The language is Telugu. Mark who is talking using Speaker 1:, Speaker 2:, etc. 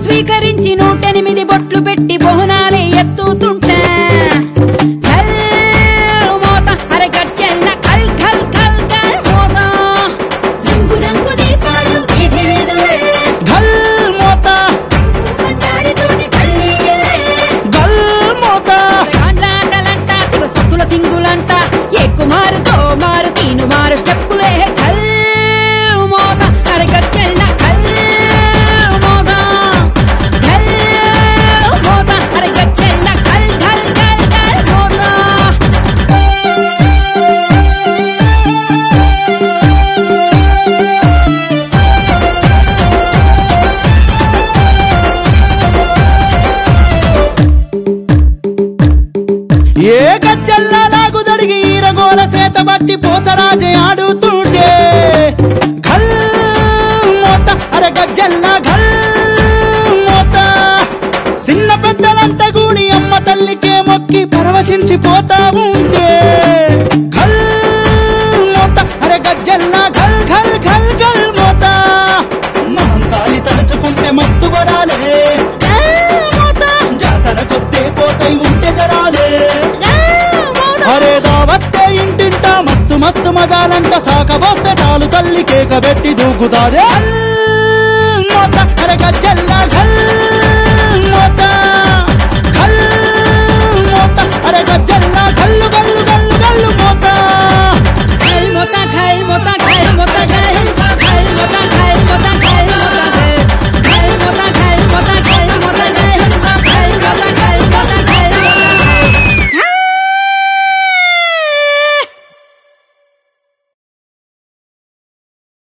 Speaker 1: స్వీకరించి నూటెనిమిది బొట్లు పెట్టి బోనాలే ఎత్తుతుంటే ఘల్ మోత అరే గజ్జెల్ల కల్ కల్ కల్ కల్ మోత రంగు రంగు దీపాలు వీధి వీధులే
Speaker 2: ఘల్ మోత
Speaker 1: బండారితోటి కల్లీయలే
Speaker 2: గల్ మోత
Speaker 1: ఆటలాటలంట శివ సత్తుల సింగులంట ఏ కుమారుతో మారు తీను మారు స్టెప్పులే కల్ మోత అరే గజ్జెల్ల కల్ మోత కల్ మోత అరే గజ్జెల్ల కల్ కల్ కల్ కల్ మోత
Speaker 2: ఏ గజ్జల్లా లాగుదడిగి ఈరగోల సేత బట్టి పోతరాజే ఆడుతుంటే ఘల్ మోత అరే గజ్జల్లా ఘల్ మోత చిన్న పెద్దలంతా కూడి అమ్మ తల్లికే మొక్కి పరవశించి పోతా ఉంటే ఘల్ మోత అరే గజ్జల్లా ఘల్ ఘల్ ఘల్ ఘల్ మోత మహంకాళి తలుచుకుంటే మత్తు వరాలే
Speaker 1: కల్ మోత
Speaker 2: జాతరకొస్తే పోతాయి ఉంటే జరాలే
Speaker 1: కల్ మోత
Speaker 2: అరే దావత్తే ఇంటింట మస్తు మస్తు మజాలంట సాకబోస్తే చాలు తల్లి కేక పెట్టి దూకుతాదే మోత అరే గజ్జల్లా ఘల్